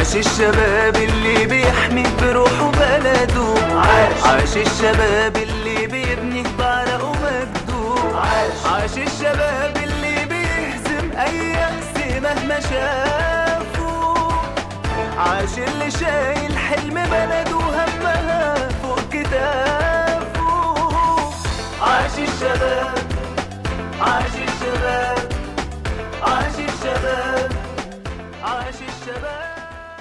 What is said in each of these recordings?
عاش الشباب اللي بيحمي بروحه بلده عاش عاش الشباب اللي بيبني بعرقه مجده عاش عاش الشباب اللي بيهزم اي يأس مهما شافوا عاش اللي شايل حلم بلده وهمها فوق كتافه عاش الشباب عاش الشباب عاش الشباب عاش الشباب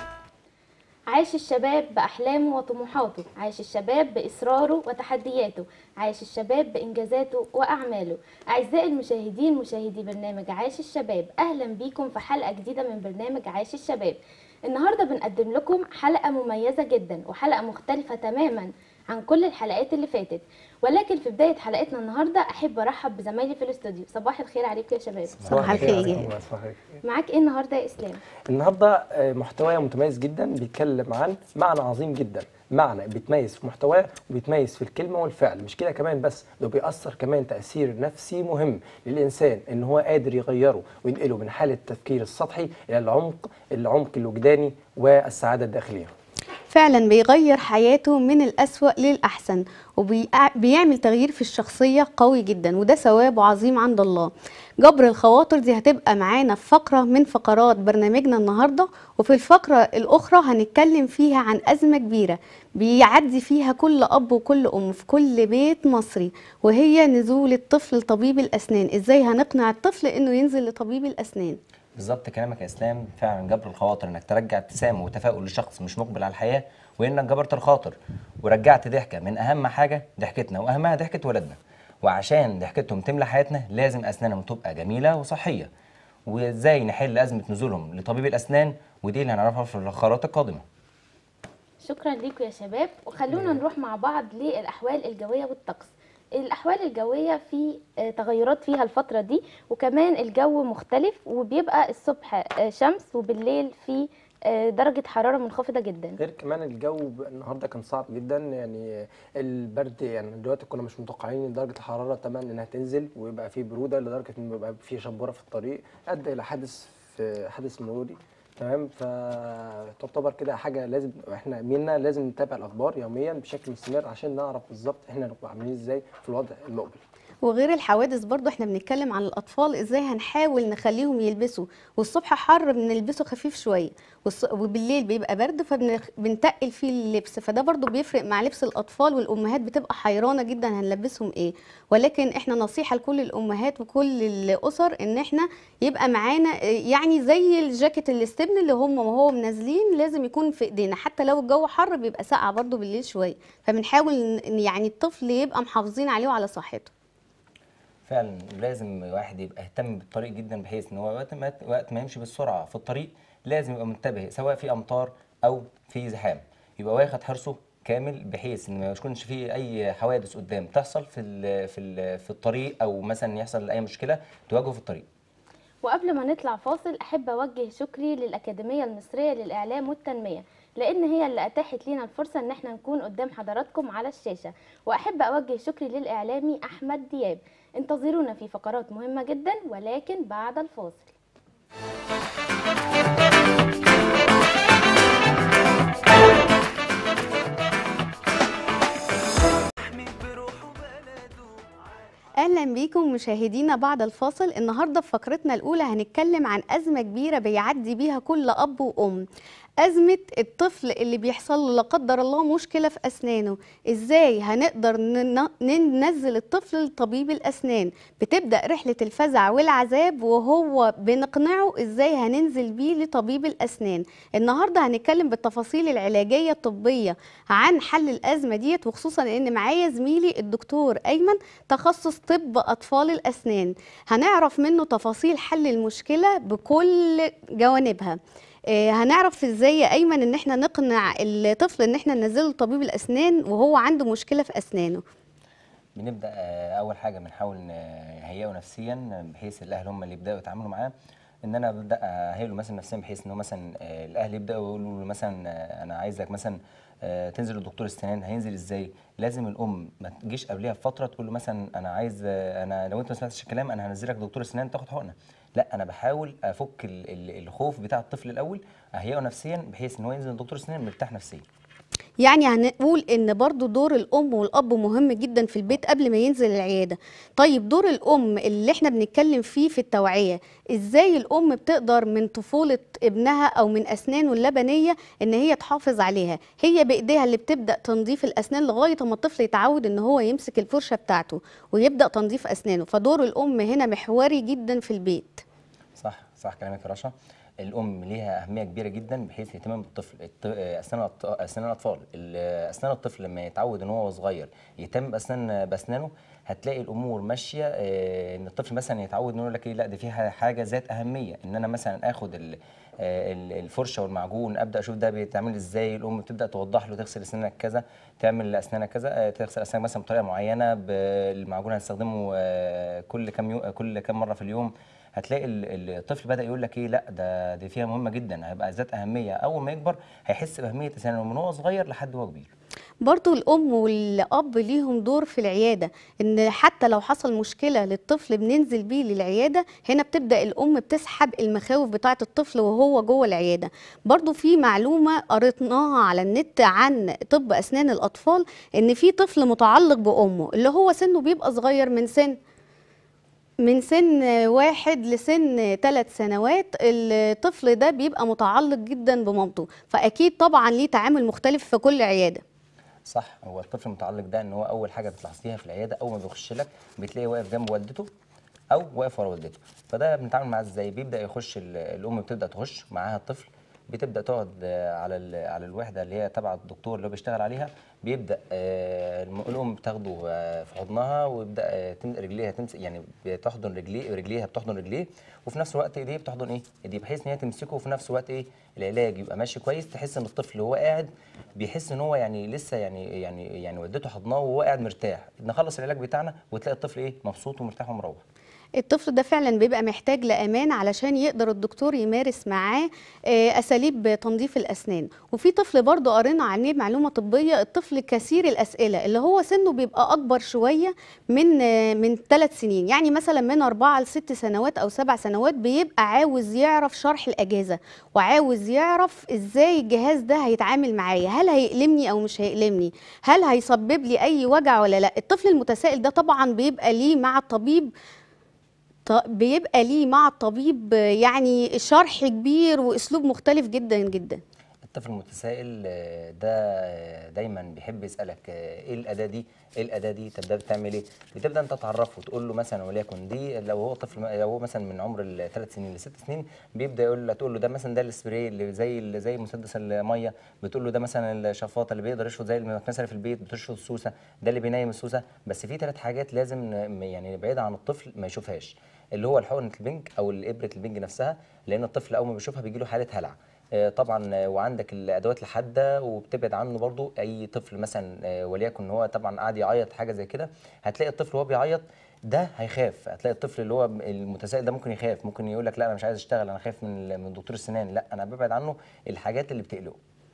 عاش الشباب بأحلامه وطموحاته عاش الشباب بإصراره وتحدياته عاش الشباب بإنجازاته وأعماله أعزائي المشاهدين مشاهدي برنامج عاش الشباب أهلا بيكم في حلقة جديدة من برنامج عاش الشباب النهاردة بنقدم لكم حلقة مميزة جدا وحلقة مختلفة تماما عن كل الحلقات اللي فاتت ولكن في بداية حلقتنا النهاردة أحب أرحب بزمايلي في الاستوديو صباح الخير عليكم يا شباب صباح الخير. عليكم. صباح الخير. معاك إيه النهاردة يا إسلام؟ النهارده آه، محتواه متميز جدا بيتكلم عن معنى عظيم جدا معنى بيتميز في محتواه وبيتميز في الكلمه والفعل مش كده كمان بس ده بيأثر كمان تأثير نفسي مهم للإنسان إن هو قادر يغيره وينقله من حالة التفكير السطحي إلى العمق العمق الوجداني والسعادة الداخلية فعلا بيغير حياته من الأسوأ للأحسن وبيعمل تغيير في الشخصية قوي جدا وده ثواب عظيم عند الله جبر الخواطر دي هتبقى معانا في فقرة من فقرات برنامجنا النهاردة وفي الفقرة الأخرى هنتكلم فيها عن أزمة كبيرة بيعدي فيها كل أب وكل أم في كل بيت مصري وهي نزول الطفل لطبيب الأسنان إزاي هنقنع الطفل إنه ينزل لطبيب الأسنان بالظبط كلامك يا اسلام فعلا جبر الخواطر انك ترجع ابتسامه وتفاؤل لشخص مش مقبل على الحياه وانك جبرت الخاطر ورجعت ضحكه من اهم حاجه ضحكتنا واهمها ضحكه ولادنا وعشان ضحكتهم تملى حياتنا لازم اسنانهم تبقى جميله وصحيه وازاي نحل ازمه نزولهم لطبيب الاسنان ودي اللي هنعرفها في الفقرات القادمه شكرا لكم يا شباب وخلونا نروح مع بعض للأحوال الجوية والطقس الأحوال الجوية في آه، تغيرات فيها الفترة دي وكمان الجو مختلف وبيبقى الصبح آه، شمس وبالليل في آه، درجة حرارة منخفضة جدا غير كمان الجو ب- النهارده كان صعب جدا يعني البرد يعني دلوقتي كنا مش متوقعين ان درجه الحراره تمام انها تنزل ويبقى في بروده لدرجه ان يبقى في شبوره في الطريق ادى الى حادث في حادث مروري تمام فتعتبر كده حاجه لازم احنا منا لازم نتابع الاخبار يوميا بشكل مستمر عشان نعرف بالظبط احنا نبقى عاملين ازاي في الوضع المقبل وغير الحوادث برضو احنا بنتكلم عن الاطفال ازاي هنحاول نخليهم يلبسوا والصبح حر بنلبسه خفيف شويه والص- وبالليل بيبقى برد فبنتقل فيه اللبس فده برضو بيفرق مع لبس الاطفال والامهات بتبقى حيرانه جدا هنلبسهم ايه ولكن احنا نصيحه لكل الامهات وكل الاسر ان احنا يبقى معانا اه، يعني زي الجاكيت الاستبن اللي هم وهو منزلين لازم يكون في ايدينا حتى لو الجو حر بيبقى ساقع برضو بالليل شويه فبنحاول ان يعني الطفل يبقى محافظين عليه وعلى صحته فعلا لازم الواحد يبقى يهتم بالطريق جدا بحيث ان هو وقت ما وقت ما يمشي بالسرعه في الطريق لازم يبقى منتبه سواء في امطار او في زحام يبقى واخد حرصه كامل بحيث ان ما يكونش فيه اي حوادث قدام تحصل في ال في ال في الطريق او مثلا يحصل اي مشكله تواجهه في الطريق وقبل ما نطلع فاصل أحب أوجه شكري للأكاديمية المصرية للإعلام والتنمية لأن هي اللي أتاحت لنا الفرصة إن احنا نكون قدام حضراتكم على الشاشة وأحب أوجه شكري للإعلامي أحمد دياب انتظرونا في فقرات مهمة جدا ولكن بعد الفاصل يحمي بروحه بلده اهلا بيكم مشاهدينا بعد الفاصل النهارده في فقرتنا الاولى هنتكلم عن ازمه كبيره بيعدي بيها كل اب وام أزمة الطفل اللي بيحصل له لا قدر الله مشكلة في أسنانه إزاي هنقدر نن- ننزل الطفل لطبيب الأسنان بتبدأ رحلة الفزع والعذاب وهو بنقنعه إزاي هننزل بيه لطبيب الأسنان النهاردة هنتكلم بالتفاصيل العلاجية الطبية عن حل الأزمة ديت وخصوصا إن معايا زميلي الدكتور أيمن تخصص طب أطفال الأسنان هنعرف منه تفاصيل حل المشكلة بكل جوانبها آه، هنعرف ازاي يا ايمن ان احنا نقنع الطفل ان احنا ننزله لطبيب الاسنان وهو عنده مشكله في اسنانه بنبدا آه، اول حاجه بنحاول نهيئه نفسيا بحيث الاهل هم اللي يبداوا يتعاملوا معاه ان انا ببدا اهيئه مثلا نفسيا بحيث انه مثلا آه، الاهل يبداوا يقولوا له مثلا آه، انا عايزك مثلا آه، تنزل لدكتور السنان هينزل ازاي لازم الام ما تجيش قبلها بفتره تقول له مثلا انا عايز آه، انا لو انت ما سمعتش الكلام انا هنزلك دكتور السنان تاخد حقنه لا انا بحاول افك ال- ال- الخوف بتاع الطفل الاول اهيئه نفسيا بحيث ان هو ينزل لدكتور السنان مرتاح نفسيا يعني هنقول ان برضو دور الام والاب مهم جدا في البيت قبل ما ينزل العياده طيب دور الام اللي احنا بنتكلم فيه في التوعيه ازاي الام بتقدر من طفوله ابنها او من اسنانه اللبنيه ان هي تحافظ عليها هي بايديها اللي بتبدا تنظيف الاسنان لغايه ما الطفل يتعود ان هو يمسك الفرشه بتاعته ويبدا تنظيف اسنانه فدور الام هنا محوري جدا في البيت صح صح كلامك يا رشا الام ليها اهميه كبيره جدا بحيث اهتمام بالطفل الط- اسنان الأط- اسنان الاطفال ال- اسنان الطفل لما يتعود ان هو صغير يهتم باسنان باسنانه هتلاقي الامور ماشيه آه، ان الطفل مثلا يتعود انه يقول لك ايه لا دي فيها حاجه ذات اهميه ان انا مثلا اخد ال- آه، ال- الفرشه والمعجون ابدا اشوف ده بيتعمل ازاي الام بتبدا توضح له تغسل اسنانك كذا تعمل اسنانك كذا آه، تغسل اسنانك مثلا بطريقه معينه بالمعجون هنستخدمه آه، كل كام يوم كل كام مره في اليوم هتلاقي ال- الطفل بدا يقول لك ايه لا ده دي فيها مهمه جدا هيبقى ذات اهميه اول ما يكبر هيحس باهميه اسنانه من هو صغير لحد هو كبير برضو الأم والأب ليهم دور في العيادة إن حتى لو حصل مشكلة للطفل بننزل بيه للعيادة هنا بتبدأ الأم بتسحب المخاوف بتاعة الطفل وهو جوه العيادة برضو في معلومة قريتناها على النت عن طب أسنان الأطفال إن في طفل متعلق بأمه اللي هو سنه بيبقى صغير من سن من سن واحد لسن ثلاث سنوات الطفل ده بيبقى متعلق جدا بمامته فأكيد طبعا ليه تعامل مختلف في كل عيادة صح هو الطفل المتعلق ده ان هو اول حاجه بتلاحظيها في العياده اول ما بيخش لك بتلاقيه واقف جنب والدته او واقف ورا والدته فده بنتعامل معاه ازاي بيبدا يخش ال- الام بتبدا تخش معاها الطفل بتبدا تقعد آه، على ال- على الوحده اللي هي تبع الدكتور اللي هو بيشتغل عليها بيبدا آه، الم- الام بتاخده آه، في حضنها ويبدا آه، تم- رجليها تمسك يعني بتحضن رجليه رجليها بتحضن رجليه وفي نفس الوقت ايديه بتحضن ايه ايديه بحيث ان هي تمسكه وفي نفس الوقت ايه العلاج يبقى ماشي كويس تحس ان الطفل وهو قاعد بيحس ان هو يعني لسه يعني يعني يعني والدته حضناه وهو قاعد مرتاح نخلص العلاج بتاعنا وتلاقي الطفل ايه مبسوط ومرتاح ومروح الطفل ده فعلا بيبقى محتاج لأمان علشان يقدر الدكتور يمارس معاه آه، أساليب تنظيف الأسنان وفي طفل برضه قرينا عنه معلومة طبية الطفل كثير الأسئلة اللي هو سنه بيبقى أكبر شوية من آه، من ثلاث سنين يعني مثلا من أربعة لست سنوات أو سبع سنوات بيبقى عاوز يعرف شرح الأجهزة وعاوز يعرف إزاي الجهاز ده هيتعامل معايا هل هيألمني أو مش هيألمني هل هيسبب لي أي وجع ولا لا الطفل المتسائل ده طبعا بيبقى ليه مع الطبيب ط- بيبقى ليه مع الطبيب يعني شرح كبير واسلوب مختلف جدا جدا الطفل المتسائل آه، ده آه، دايما بيحب يسالك آه، ايه الاداه دي ايه الاداه دي طب ده بتعمل ايه بتبدا انت تعرفه تقول له مثلا وليكن دي لو هو طفل لو هو مثلا من عمر الثلاث سنين لست سنين بيبدا يقول له تقول له ده مثلا ده السبراي اللي زي اللي زي مسدس الميه بتقول له ده مثلا الشفاطه اللي بيقدر يشفط زي المكنسه في البيت بتشفط السوسه ده اللي بينيم السوسه بس في ثلاث حاجات لازم ن- يعني بعيد عن الطفل ما يشوفهاش اللي هو الحقنه البنج او الابره البنج نفسها لان الطفل اول ما بيشوفها بيجي له حاله هلع آه، طبعا آه، وعندك الادوات الحاده وبتبعد عنه برضو اي طفل مثلا آه، وليكن هو طبعا قاعد يعيط حاجه زي كده هتلاقي الطفل وهو بيعيط ده هيخاف هتلاقي الطفل اللي هو المتسائل ده ممكن يخاف ممكن يقول لك لا انا مش عايز اشتغل انا خايف من ال- من دكتور السنان لا انا ببعد عنه الحاجات اللي بتقلقه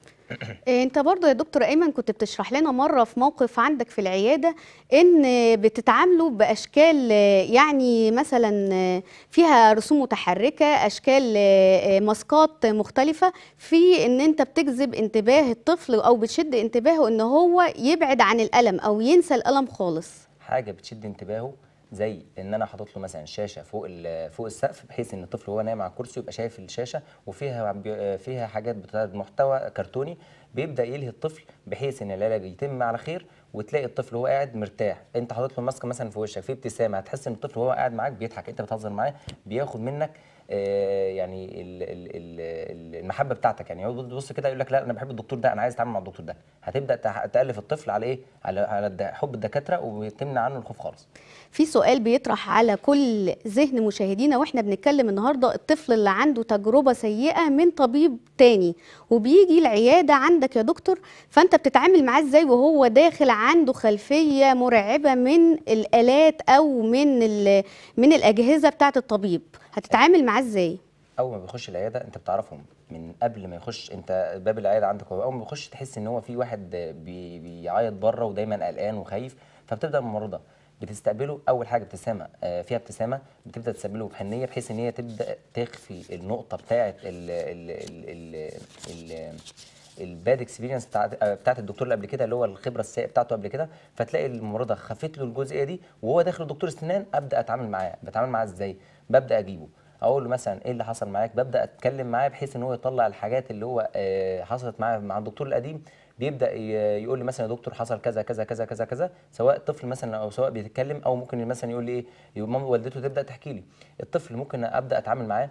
إيه، انت برضو يا دكتور ايمن كنت بتشرح لنا مره في موقف عندك في العياده ان بتتعاملوا باشكال آه، يعني مثلا آه، فيها رسوم متحركه اشكال آه، آه، ماسكات مختلفه في ان انت بتجذب انتباه الطفل او بتشد انتباهه ان هو يبعد عن الالم او ينسى الالم خالص حاجه بتشد انتباهه زي ان انا حاطط له مثلا شاشه فوق ال- فوق السقف بحيث ان الطفل وهو نايم على الكرسي يبقى شايف الشاشه وفيها بي- فيها حاجات بتعرض محتوى كرتوني بيبدا يلهي الطفل بحيث ان العلاج يتم على خير وتلاقي الطفل وهو قاعد مرتاح انت حاطط له ماسكه مثلا في وشك في ابتسامه هتحس ان الطفل وهو قاعد معاك بيضحك انت بتهزر معاه بياخد منك آه، يعني ال- ال- ال- المحبه بتاعتك يعني هو بص كده يقول لك لا انا بحب الدكتور ده انا عايز اتعامل مع الدكتور ده هتبدا تح- تالف الطفل على ايه على على الد- حب الدكاتره وتمنع عنه الخوف خالص في سؤال بيطرح على كل ذهن مشاهدينا واحنا بنتكلم النهارده الطفل اللي عنده تجربه سيئه من طبيب تاني وبيجي العياده عندك يا دكتور فانت بتتعامل معاه ازاي وهو داخل عنده خلفيه مرعبه من الالات او من ال- من الاجهزه بتاعه الطبيب هتتعامل معاه ازاي اول ما بيخش العياده انت بتعرفهم من قبل ما يخش انت باب العياده عندك هو اول ما يخش تحس ان هو في واحد بي بيعيط بره ودايما قلقان وخايف فبتبدا الممرضه بتستقبله اول حاجه ابتسامه آه، فيها ابتسامه بتبدا تستقبله بحنيه بحيث ان هي تبدا تخفي النقطه بتاعه ال ال ال ال ال الباد اكسبيرينس بتاعت آه، بتاعت الدكتور اللي قبل كده اللي هو الخبره السيئه بتاعته قبل كده فتلاقي الممرضه خفت له الجزئيه دي وهو داخل دكتور اسنان ابدا اتعامل معاه بتعامل معاه ازاي ببدا اجيبه اقول له مثلا ايه اللي حصل معاك ببدا اتكلم معاه بحيث ان هو يطلع الحاجات اللي هو آه، حصلت معاه مع الدكتور القديم بيبدا ي- يقول لي مثلا يا دكتور حصل كذا كذا كذا كذا كذا سواء طفل مثلا او سواء بيتكلم او ممكن مثلا يقول لي ايه يقول ماما والدته تبدا تحكي لي الطفل ممكن ابدا اتعامل معاه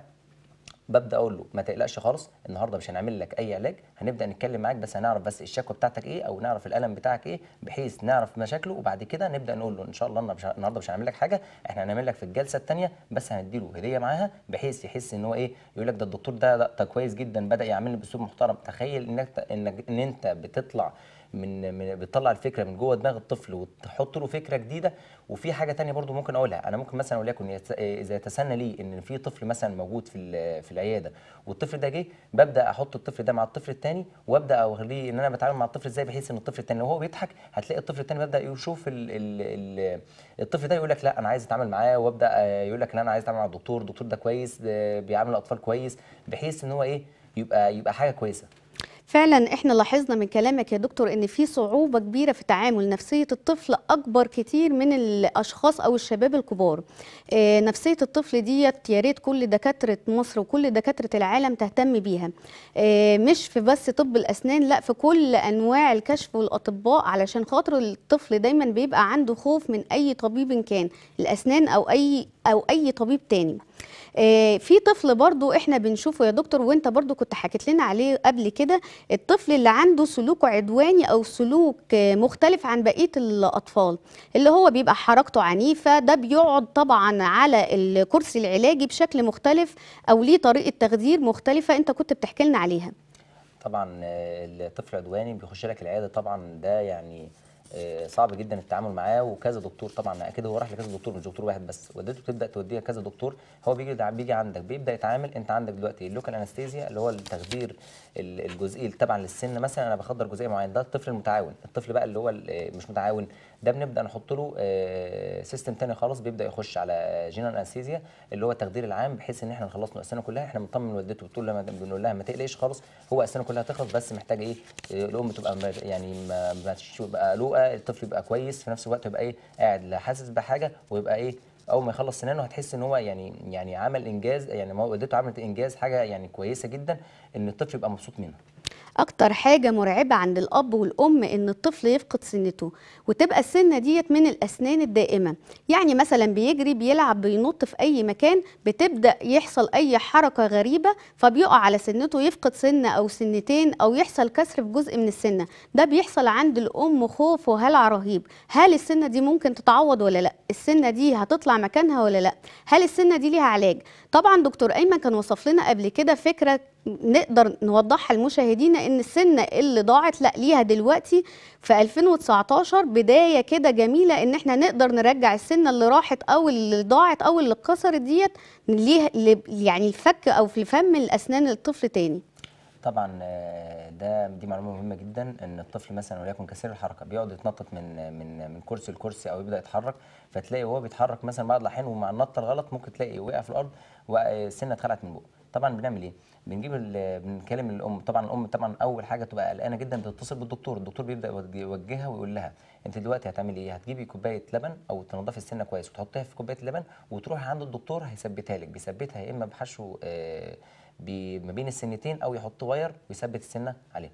ببدا اقول له ما تقلقش خالص النهارده مش هنعمل لك اي علاج هنبدا نتكلم معاك بس هنعرف بس الشكوى بتاعتك ايه او نعرف الالم بتاعك ايه بحيث نعرف مشاكله وبعد كده نبدا نقول له ان شاء الله النهارده مش- النهارده مش هنعمل لك حاجه احنا هنعمل لك في الجلسه الثانيه بس هنديله هديه معاها بحيث يحس ان هو ايه يقول لك ده الدكتور ده ده, ده كويس جدا بدا يعاملني باسلوب محترم تخيل انك انك ان انت بتطلع من, من بتطلع الفكره من جوه دماغ الطفل وتحط له فكره جديده وفي حاجه تانية برضو ممكن اقولها انا ممكن مثلا وليكن يت- اذا يتسنى لي ان في طفل مثلا موجود في ال- في العياده والطفل ده جه ببدا احط الطفل ده مع الطفل الثاني وابدا اوريه ان انا بتعامل مع الطفل ازاي بحيث ان الطفل الثاني وهو بيضحك هتلاقي الطفل الثاني بيبدا يشوف ال ال ال الطفل ده يقول لك لا انا عايز اتعامل معاه وابدا آه، يقول لك لا انا عايز اتعامل مع الدكتور الدكتور ده كويس ده بيعامل الاطفال كويس بحيث ان هو ايه يبقى يبقى حاجه كويسه فعلا احنا لاحظنا من كلامك يا دكتور ان في صعوبة كبيرة في تعامل نفسية الطفل اكبر كتير من الاشخاص او الشباب الكبار اه نفسية الطفل ديت يا ريت كل دكاترة مصر وكل دكاترة العالم تهتم بيها اه مش في بس طب الاسنان لا في كل انواع الكشف والاطباء علشان خاطر الطفل دايما بيبقى عنده خوف من اي طبيب إن كان الاسنان او اي او اي طبيب تاني آه، في طفل برضو احنا بنشوفه يا دكتور وانت برضو كنت حكيت لنا عليه قبل كده الطفل اللي عنده سلوك عدواني او سلوك آه، مختلف عن بقية الاطفال اللي هو بيبقى حركته عنيفة ده بيقعد طبعا على الكرسي العلاجي بشكل مختلف او ليه طريقة تخدير مختلفة انت كنت بتحكي لنا عليها طبعا آه، الطفل العدواني بيخش لك العياده طبعا ده يعني آه، صعب جدا التعامل معاه وكذا دكتور طبعا اكيد هو راح لكذا دكتور مش دكتور واحد بس والدته تبدا توديها كذا دكتور هو بيجي بيجي عندك بيبدا يتعامل انت عندك دلوقتي اللوكال انستيزيا اللي هو التخدير ال- الجزئي اللي تبع للسن مثلا انا بخدر جزئيه معينه ده الطفل المتعاون الطفل بقى اللي هو ال- مش متعاون ده بنبدا نحط له آه، سيستم تاني خالص بيبدا يخش على جينال انستيزيا اللي هو التخدير العام بحيث ان احنا نخلص له اسنانه كلها احنا بنطمن والدته بتقول لها بنقول لها ما تقلقش خالص هو اسنانه كلها هتخلص بس محتاجه ايه آه، الام تبقى م- يعني ما ما تبقى قلوقه الطفل يبقى كويس في نفس الوقت يبقى ايه قاعد لا حاسس بحاجه ويبقى ايه اول ما يخلص سنانه هتحس ان هو يعني يعني عمل انجاز يعني ما والدته عملت انجاز حاجه يعني كويسه جدا ان الطفل يبقى مبسوط منها اكتر حاجه مرعبه عند الاب والام ان الطفل يفقد سنته وتبقى السنه ديت من الاسنان الدائمه يعني مثلا بيجري بيلعب بينط في اي مكان بتبدا يحصل اي حركه غريبه فبيقع على سنته يفقد سنه او سنتين او يحصل كسر في جزء من السنه ده بيحصل عند الام خوف وهلع رهيب هل السنه دي ممكن تتعوض ولا لا السنه دي هتطلع مكانها ولا لا هل السنه دي ليها علاج طبعا دكتور ايمن كان وصف لنا قبل كده فكره نقدر نوضحها للمشاهدين ان السنه اللي ضاعت لا ليها دلوقتي في 2019 بدايه كده جميله ان احنا نقدر نرجع السنه اللي راحت او اللي ضاعت او اللي اتكسرت ديت ليها ل- يعني الفك او في فم الاسنان الطفل تاني طبعا آه، ده دي معلومه مهمه جدا ان الطفل مثلا وليكن كثير الحركه بيقعد يتنطط من من من كرسي لكرسي او يبدا يتحرك فتلاقي وهو بيتحرك مثلا بعض الاحيان ومع النطه الغلط ممكن تلاقي وقع في الارض والسنه اتخلعت من بقه طبعا بنعمل ايه بنجيب ال- بنكلم الام طبعا الام طبعا اول حاجه تبقى قلقانه جدا بتتصل بالدكتور الدكتور بيبدا يوجه- يوجهها ويقول لها انت دلوقتي هتعملي ايه هتجيبي كوبايه لبن او تنضفي السنه كويس وتحطيها في كوبايه اللبن وتروحي عند الدكتور هيثبتها لك بيثبتها يا اما بحشو آه، بي- ما بين السنتين او يحط واير ويثبت السنه عليها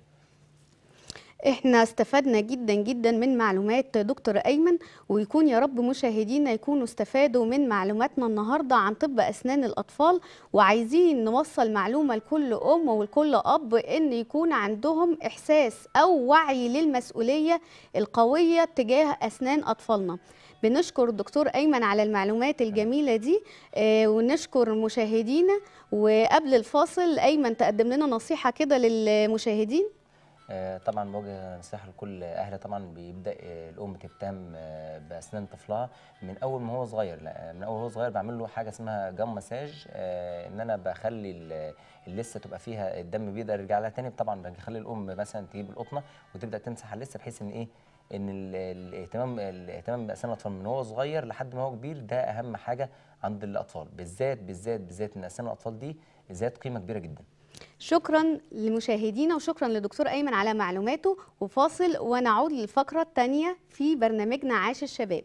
احنا استفدنا جدا جدا من معلومات دكتور ايمن ويكون يا رب مشاهدينا يكونوا استفادوا من معلوماتنا النهارده عن طب اسنان الاطفال وعايزين نوصل معلومه لكل ام ولكل اب ان يكون عندهم احساس او وعي للمسؤوليه القويه تجاه اسنان اطفالنا بنشكر الدكتور ايمن على المعلومات الجميله دي آه، ونشكر مشاهدينا وقبل الفاصل ايمن تقدم لنا نصيحه كده للمشاهدين آه، طبعا بوجه نصيحه لكل اهل طبعا بيبدا آه، الام تهتم آه، باسنان طفلها من اول ما هو صغير لا من اول ما هو صغير بعمل له حاجه اسمها جام مساج آه، ان انا بخلي ال- اللثه تبقى فيها الدم بيقدر يرجع لها تاني طبعا بخلي الام مثلا تجيب القطنه وتبدا تمسح اللثه بحيث ان ايه ان ال- الاهتمام الاهتمام باسنان الاطفال من هو صغير لحد ما هو كبير ده اهم حاجه عند الاطفال بالذات بالذات بالذات ان اسنان الاطفال دي ذات قيمه كبيره جدا شكرا لمشاهدينا وشكرا لدكتور ايمن على معلوماته وفاصل ونعود للفقره الثانيه في برنامجنا عاش الشباب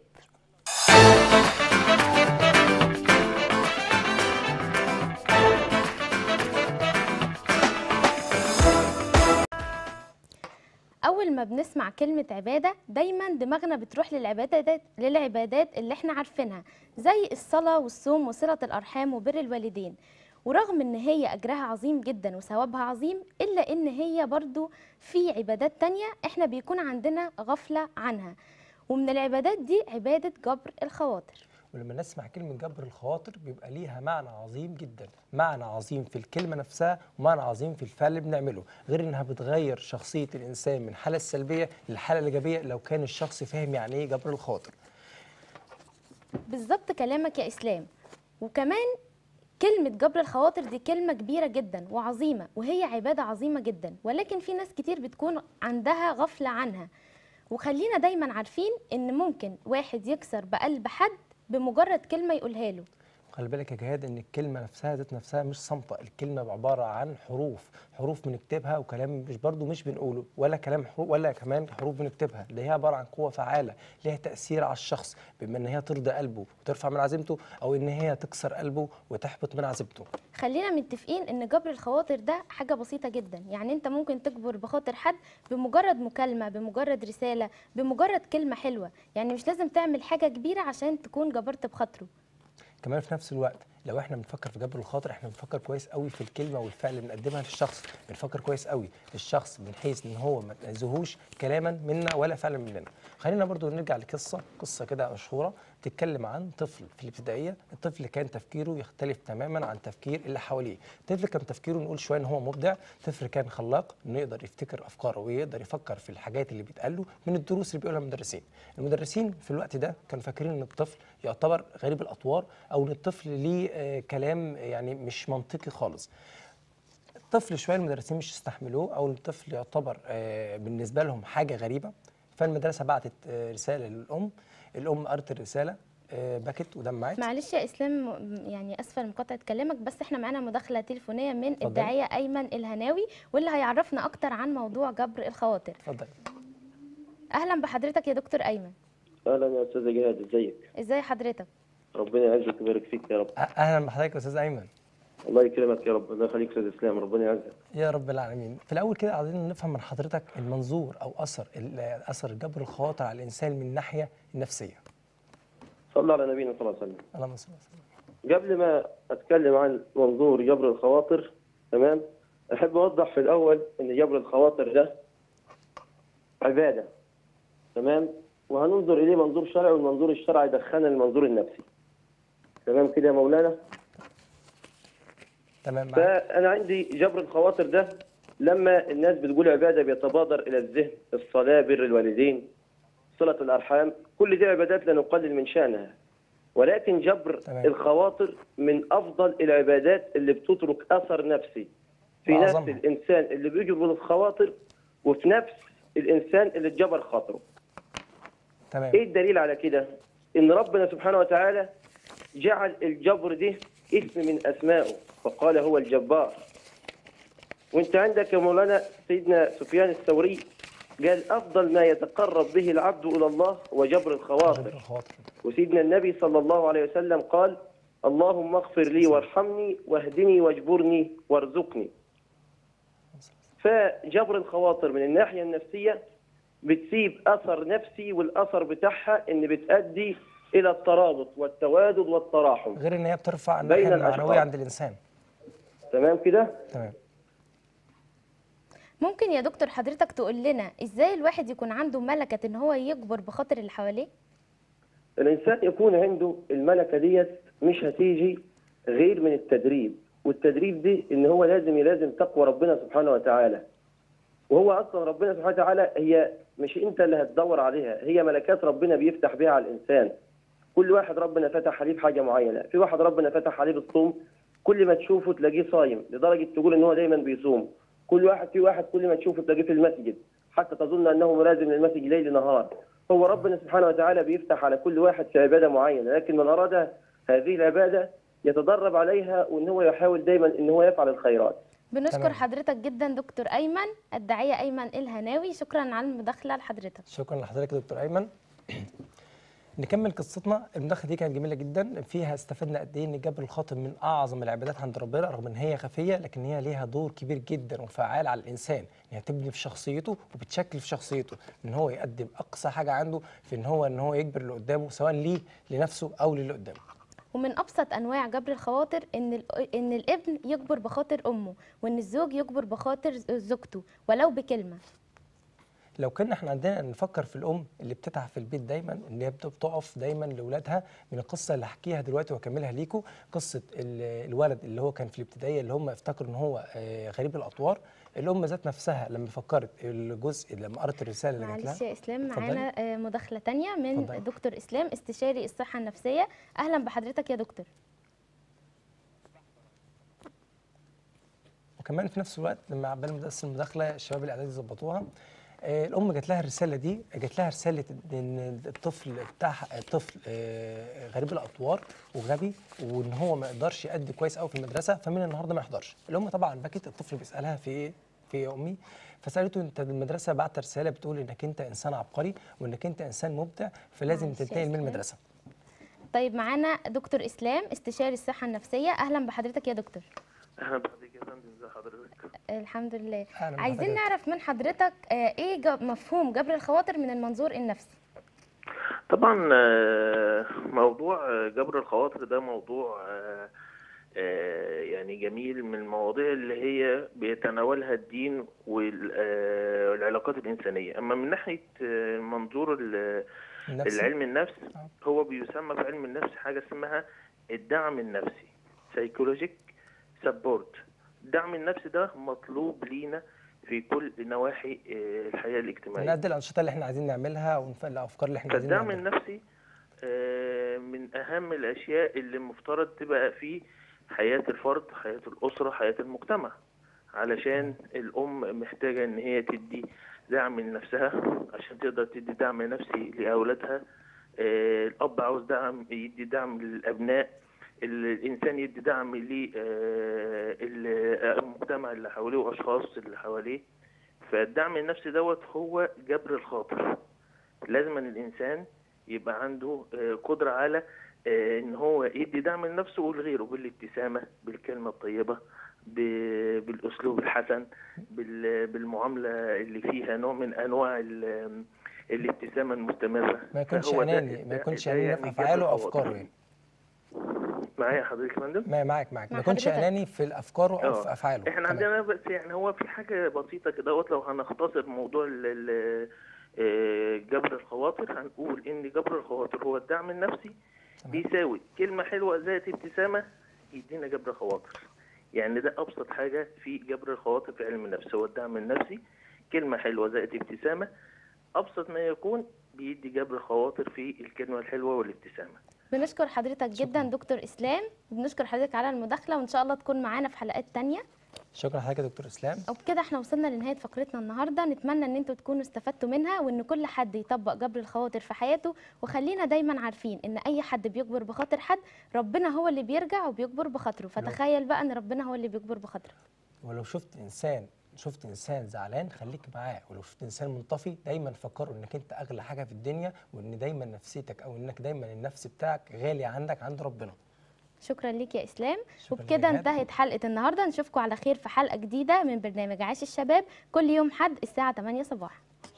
اول ما بنسمع كلمه عباده دايما دماغنا بتروح للعبادات للعبادات اللي احنا عارفينها زي الصلاه والصوم وصله الارحام وبر الوالدين ورغم ان هي اجرها عظيم جدا وثوابها عظيم الا ان هي برضو في عبادات تانية احنا بيكون عندنا غفله عنها ومن العبادات دي عباده جبر الخواطر ولما نسمع كلمة جبر الخواطر بيبقى ليها معنى عظيم جدا معنى عظيم في الكلمة نفسها ومعنى عظيم في الفعل اللي بنعمله غير انها بتغير شخصية الانسان من الحالة السلبية للحالة الايجابية لو كان الشخص فاهم يعني ايه جبر الخواطر بالظبط كلامك يا اسلام وكمان كلمة جبر الخواطر دي كلمة كبيرة جدا وعظيمة وهي عبادة عظيمة جدا ولكن في ناس كتير بتكون عندها غفلة عنها وخلينا دايما عارفين ان ممكن واحد يكسر بقلب حد بمجرد كلمة يقولها له خلي بالك يا جهاد ان الكلمه نفسها ذات نفسها مش صامته الكلمه عباره عن حروف حروف بنكتبها وكلام مش برضو مش بنقوله ولا كلام حروف ولا كمان حروف بنكتبها اللي هي عباره عن قوه فعاله ليها تاثير على الشخص بما ان هي ترضي قلبه وترفع من عزيمته او ان هي تكسر قلبه وتحبط من عزيمته خلينا متفقين ان جبر الخواطر ده حاجة بسيطة جدا يعني انت ممكن تجبر بخاطر حد بمجرد مكالمة بمجرد رسالة بمجرد كلمة حلوة يعني مش لازم تعمل حاجة كبيرة عشان تكون جبرت بخاطره كمان في نفس الوقت لو احنا بنفكر في جبر الخاطر احنا بنفكر كويس قوي في الكلمه والفعل اللي بنقدمها للشخص بنفكر كويس قوي الشخص من حيث ان هو ما تاذيهوش كلاما منا ولا فعلا مننا خلينا برضو نرجع لقصه قصه كده مشهوره بتتكلم عن طفل في الابتدائيه الطفل كان تفكيره يختلف تماما عن تفكير اللي حواليه الطفل كان تفكيره نقول شويه ان هو مبدع طفل كان خلاق انه يقدر يفتكر افكاره ويقدر يفكر في الحاجات اللي بيتقال له من الدروس اللي بيقولها المدرسين المدرسين في الوقت ده كانوا فاكرين ان الطفل يعتبر غريب الاطوار او ان الطفل ليه آه، كلام يعني مش منطقي خالص الطفل شويه المدرسين مش يستحملوه او الطفل يعتبر آه، بالنسبه لهم حاجه غريبه فالمدرسه بعتت آه، رساله للام الام قرت الرساله آه، بكت ودمعت معلش يا اسلام م- يعني اسفه لمقاطعه كلامك بس احنا معانا مداخله تليفونيه من اتفضلي. الداعيه ايمن الهناوي واللي هيعرفنا اكتر عن موضوع جبر الخواطر اتفضل اهلا بحضرتك يا دكتور ايمن اهلا يا استاذ جهاد ازيك ازاي حضرتك ربنا يعزك ويبارك فيك يا رب أ- اهلا بحضرتك يا استاذ ايمن الله يكرمك يا رب الله يخليك استاذ اسلام ربنا يعزك يا رب العالمين في الاول كده عايزين نفهم من حضرتك المنظور او اثر ال- اثر جبر الخواطر على الانسان من الناحيه النفسيه صلى على نبينا صلى الله عليه وسلم اللهم صل وسلم قبل ما اتكلم عن منظور جبر الخواطر تمام احب اوضح في الاول ان جبر الخواطر ده عباده تمام وهننظر اليه منظور شرعي والمنظور الشرعي دخلنا للمنظور النفسي تمام كده يا مولانا تمام معاك فانا عندي جبر الخواطر ده لما الناس بتقول عباده بيتبادر الى الذهن الصلاه بر الوالدين صله الارحام كل دي عبادات لا نقلل من شانها ولكن جبر تمام. الخواطر من افضل العبادات اللي بتترك اثر نفسي في نفس وأعظمها. الانسان اللي بيجبر الخواطر وفي نفس الانسان اللي اتجبر خاطره تمام ايه الدليل على كده؟ ان ربنا سبحانه وتعالى جعل الجبر ده اسم من اسمائه فقال هو الجبار وانت عندك يا مولانا سيدنا سفيان الثوري قال افضل ما يتقرب به العبد الى الله هو جبر جبر الخواطر الخواطر وسيدنا النبي صلى الله عليه وسلم قال اللهم اغفر لي وارحمني واهدني واجبرني وارزقني فجبر الخواطر من الناحية النفسية بتسيب أثر نفسي والأثر بتاعها إن بتأدي إلى الترابط والتوادد والتراحم غير ان هي بترفع بين الناحيه الأشخاص. المعنويه عند الانسان تمام كده؟ تمام ممكن يا دكتور حضرتك تقول لنا ازاي الواحد يكون عنده ملكه ان هو يجبر بخاطر اللي حواليه الإنسان يكون عنده الملكة ديت مش هتيجي غير من التدريب والتدريب دي إن هو لازم يلازم تقوى ربنا سبحانه وتعالى وهو اصلا ربنا سبحانه وتعالى هي مش انت اللي هتدور عليها هي ملكات ربنا بيفتح بيها على الانسان كل واحد ربنا فتح عليه بحاجه معينه في واحد ربنا فتح عليه بالصوم كل ما تشوفه تلاقيه صايم لدرجه تقول ان هو دايما بيصوم كل واحد في واحد كل ما تشوفه تلاقيه في المسجد حتى تظن انه ملازم للمسجد ليل نهار هو ربنا سبحانه وتعالى بيفتح على كل واحد في عباده معينه لكن من اراد هذه العباده يتدرب عليها وان هو يحاول دايما ان هو يفعل الخيرات بنشكر تمام. حضرتك جدا دكتور ايمن الداعيه ايمن الهناوي شكرا على المداخله لحضرتك شكرا لحضرتك يا دكتور ايمن نكمل قصتنا المداخله دي كانت جميله جدا فيها استفدنا قد ايه ان جبر الخاطر من اعظم العبادات عند ربنا رغم ان هي خفيه لكن هي ليها دور كبير جدا وفعال على الانسان ان هي تبني في شخصيته وبتشكل في شخصيته ان هو يقدم اقصى حاجه عنده في ان هو ان هو يجبر اللي قدامه سواء ليه لنفسه او للي قدامه ومن ابسط انواع جبر الخواطر ان ال- ان الابن يجبر بخاطر امه وان الزوج يجبر بخاطر زوجته ولو بكلمه لو كنا احنا عندنا نفكر في الام اللي بتتعب في البيت دايما ان هي بت- بتقف دايما لاولادها من القصه اللي هحكيها دلوقتي واكملها ليكم قصه ال- الولد اللي هو كان في الابتدائيه اللي هم افتكروا ان هو آه، غريب الاطوار الام ذات نفسها لما فكرت الجزء لما قرت الرساله اللي جات معلش لها يا اسلام اتفضلي. معانا آه، مداخله تانية من اتفضلي. دكتور اسلام استشاري الصحه النفسيه اهلا بحضرتك يا دكتور وكمان في نفس الوقت لما عبال ما تقسم المداخله الشباب الاعدادي ظبطوها آه، الام جات لها الرساله دي جات لها رساله ان الطفل بتاعها الطفل آه، غريب الاطوار وغبي وان هو ما يقدرش يأدي كويس قوي في المدرسه فمن النهارده ما يحضرش الام طبعا بكت الطفل بيسالها في ايه في ايه يا امي فسالته انت المدرسه بعت رساله بتقول انك انت انسان عبقري وانك انت انسان مبدع فلازم معلش يا تنتقل من إسلام. المدرسه طيب معانا دكتور اسلام استشاري الصحه النفسيه اهلا بحضرتك يا دكتور اهلا بحضرتك يا فندم ازي حضرتك الحمد لله أهلاً عايزين بحضرتك. نعرف من حضرتك آه، ايه جب- مفهوم جبر الخواطر من المنظور النفسي طبعا آه، موضوع آه، جبر الخواطر ده موضوع آه، آه، يعني جميل من المواضيع اللي هي بيتناولها الدين وال- آه، والعلاقات الإنسانية أما من ناحية آه، منظور ال- النفسي. العلم النفس آه. هو بيسمى في علم النفس حاجة اسمها الدعم النفسي سايكولوجيك سبورت الدعم النفسي ده مطلوب لينا في كل نواحي آه، الحياة الاجتماعية نأدي الانشطه اللي احنا عايزين نعملها ونفعل الافكار اللي احنا عايزين فالدعم نعملها النفسي آه، من أهم الأشياء اللي المفترض تبقى في حياة الفرد حياة الأسرة حياة المجتمع علشان الأم محتاجة إن هي تدي دعم لنفسها عشان تقدر تدي دعم نفسي لأولادها آه، الأب عاوز دعم يدي دعم للأبناء الإنسان يدي دعم للمجتمع اللي حواليه وأشخاص اللي حواليه فالدعم النفسي دوت هو جبر الخاطر لازم أن الإنسان يبقى عنده آه، قدرة على آه، إن هو يدي دعم لنفسه ولغيره بالابتسامة بالكلمة الطيبة ب- بالأسلوب الحسن بال- بالمعاملة اللي فيها نوع من أنواع ال- الابتسامة المستمرة ما يكونش فهو ده- اناني ما ده- يكونش ده اناني يعني في جبر افعاله الخواطر. وافكاره يعني معايا حضرتك يا فندم؟ ما معاك معاك مع ما يكونش حضرتك. اناني في الافكار او آه. في افعاله احنا تمام. عندنا بس يعني هو في حاجه بسيطه كده لو هنختصر موضوع ال- ال- آه، جبر الخواطر هنقول ان جبر الخواطر هو الدعم النفسي بيساوي كلمه حلوه ذات ابتسامه يدينا جبر خواطر يعني ده ابسط حاجه في جبر الخواطر في علم النفس هو الدعم النفسي كلمه حلوه ذات ابتسامه ابسط ما يكون بيدي جبر خواطر في الكلمه الحلوه والابتسامه بنشكر حضرتك جدا دكتور اسلام وبنشكر حضرتك على المداخله وان شاء الله تكون معانا في حلقات تانية شكرا لحضرتك يا دكتور اسلام وبكده احنا وصلنا لنهايه فقرتنا النهارده نتمنى ان انتوا تكونوا استفدتوا منها وان كل حد يطبق جبر الخواطر في حياته وخلينا دايما عارفين ان اي حد بيجبر بخاطر حد ربنا هو اللي بيرجع وبيجبر بخاطره فتخيل بقى ان ربنا هو اللي بيجبر بخاطرك ولو شفت انسان شفت انسان زعلان خليك معاه ولو شفت انسان منطفي دايما فكره انك انت اغلى حاجه في الدنيا وان دايما نفسيتك او انك دايما النفس بتاعك غالي عندك عند ربنا شكرا ليك يا اسلام شكراً وبكده لجهاد. انتهت حلقه النهارده نشوفكم على خير في حلقه جديده من برنامج عاش الشباب كل يوم حد الساعه 8 صباحا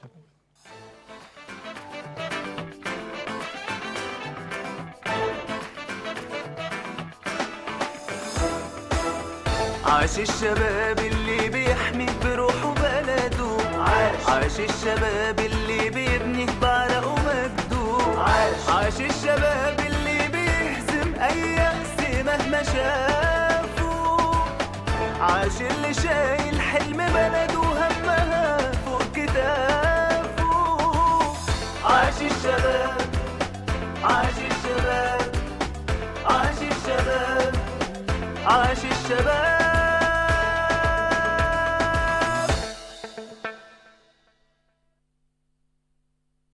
عاش الشباب اللي بيحمي بروحه بلده عاش عاش الشباب اللي بيبني بعرقه مجده عاش عاش الشباب اللي بيهزم اي يأس مهما شافوا عاش اللي شايل حلم بلده همها عاش الشباب عاش الشباب عاش الشباب عاش الشباب